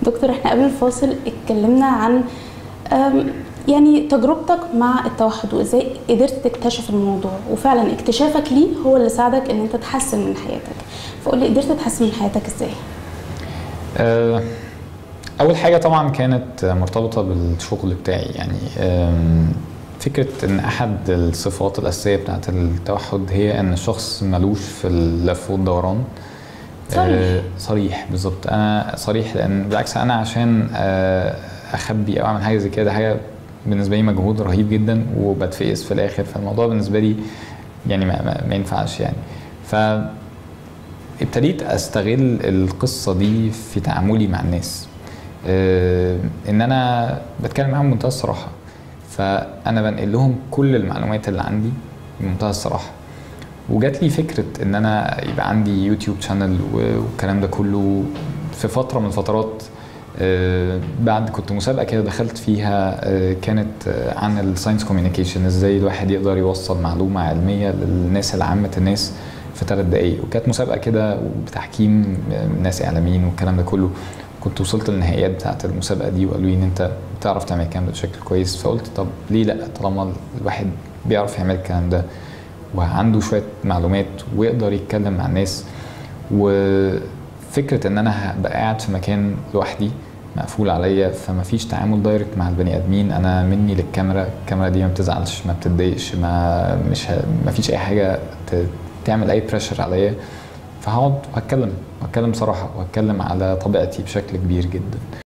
دكتور احنا قبل الفاصل اتكلمنا عن أم، يعني تجربتك مع التوحد وازاي قدرت تكتشف الموضوع وفعلا اكتشافك ليه هو اللي ساعدك ان انت تحسن من حياتك فقول لي قدرت تحسن من حياتك ازاي آه، اول حاجه طبعا كانت مرتبطه بالشغل بتاعي يعني آم، فكره ان احد الصفات الاساسيه بتاعت التوحد هي ان الشخص ملوش في اللف والدوران صريح. آه، صريح بالظبط انا صريح لان بالعكس انا عشان آه، اخبي او اعمل حاجه زي كده حاجه بالنسبه لي مجهود رهيب جدا وبتفقس في الاخر فالموضوع بالنسبه لي يعني ما, ما, ما ينفعش يعني ف ابتديت استغل القصه دي في تعاملي مع الناس آه، ان انا بتكلم معاهم بمنتهى الصراحه فانا بنقل لهم كل المعلومات اللي عندي بمنتهى الصراحه وجات لي فكره ان انا يبقى عندي يوتيوب شانل والكلام ده كله في فتره من الفترات آه، بعد كنت مسابقه كده دخلت فيها آه، كانت آه، عن الساينس كوميونيكيشن ازاي الواحد يقدر يوصل معلومه علميه للناس العامه الناس في ثلاث دقايق وكانت مسابقه كده بتحكيم آه، ناس اعلاميين والكلام ده كله كنت وصلت للنهائيات بتاعت المسابقه دي وقالوا لي ان انت بتعرف تعمل الكلام ده بشكل كويس فقلت طب ليه لا طالما الواحد بيعرف يعمل الكلام ده وعنده شويه معلومات ويقدر يتكلم مع الناس وفكره ان انا هبقى قاعد في مكان لوحدي مقفول عليا فما فيش تعامل دايركت مع البني ادمين انا مني للكاميرا الكاميرا دي ما بتزعلش ما بتتضايقش ما مش ه... ما فيش اي حاجه ت... تعمل اي بريشر عليا فهقعد وهتكلم وهتكلم بصراحه وهتكلم على طبيعتي بشكل كبير جدا